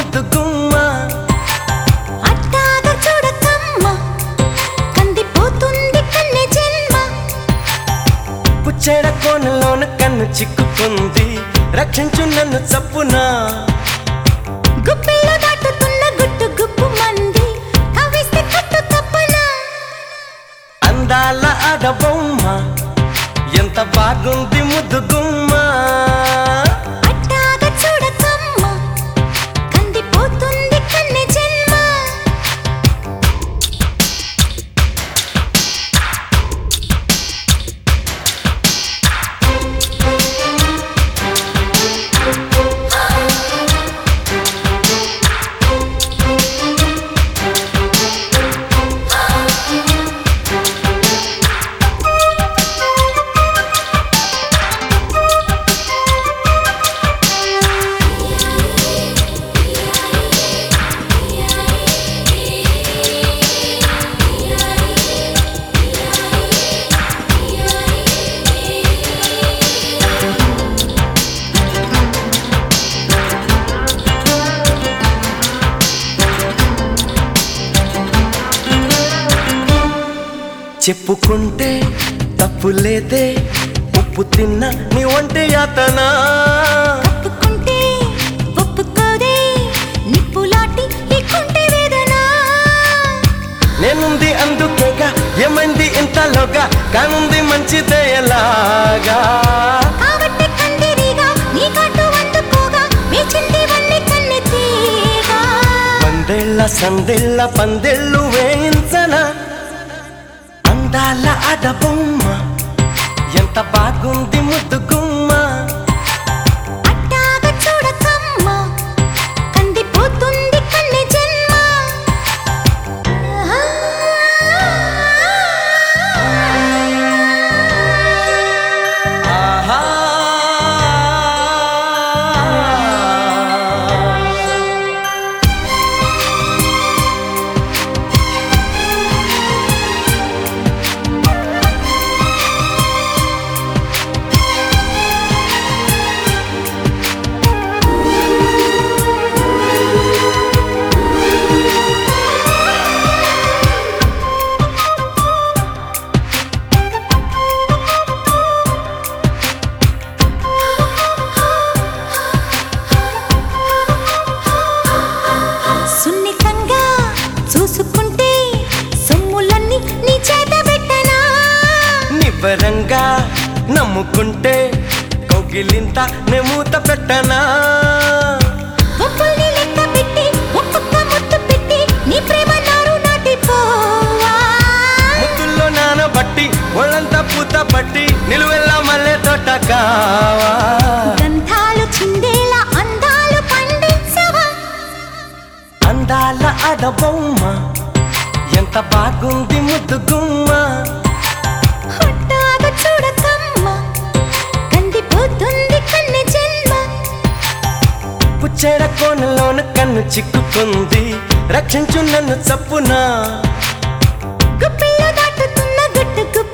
ముద్దు గుమ్మ అట్టాగా చూడకమ్మ కందిపోతుంది కన్నె జన్మ పుచ్చేడ కోనలోన కన్ను చిక్కుకుంది రక్షించు నన్ను చప్పునా గుప్పిలో దాటుతున్న గుట్టు గుప్పు మంది కవిస్తే కట్టు తప్పనా అందాల ఆడబొమ్మ ఎంత బాగుంది ముద్దు గుమ్మ అట్టాగా చూడకమ్మ కందిపోతుంది కన్నె జన్మ చెప్పుకుంటే తప్పు లేదే ఉప్పు తిన్న నీ ఒంటి యాతనా ఒప్పుకుంటే ఒప్పుకోదే నిప్పులాటి ఈ కుంటి వేదన నేనుంది అందుకేగా ఏమైంది ఇంతలోగా కానుంది మంచిదే ఎలాగా కాబట్టి కందిరిగా నీ కట్టు అందుకోగా వేచింది వన్ని కన్నె తీగా వందేళ్ల సందేళ్ల పందెళ్ళు వేయించన అందాల అడబొమ్మ ఎంత బాగుంది ముద్దు గుమ్మ అట్టాగా చూడకమ్మ కందిపోతుంది కన్నె జన్మ ఆహా సున్నితంగా చూసుకుంటే సొమ్ములన్నీ నీ చేత పెట్టనా నివ్వరంగా నమ్ముకుంటే కౌగిలింత నెమూత పెట్టనా ఒప్పుల్ని లెక్క పెట్టి ఒక్కొక్క ముద్దు పెట్టి నీ ప్రేమ నారు నాటిపోవా ముద్దుల్లో నానబట్టి ఒళ్ళంతా పూత పట్టి నిలువెల్లా మల్లె తోట కావా గంధాలు చిందేలా అందాలు పండించవా అందాల అడబొమ్మ ఎంత బాగుంది ముద్దు గుమ్మ హుట్టాగా చూడకమ్మ కందిపోతుంది కన్నె జన్మ పుచ్చేడ కోనలోన కన్ను చిక్కుకుంది రక్షించు నన్ను చప్పునా గుప్పిలో దాటుతున్న గుట్టు గుప్పు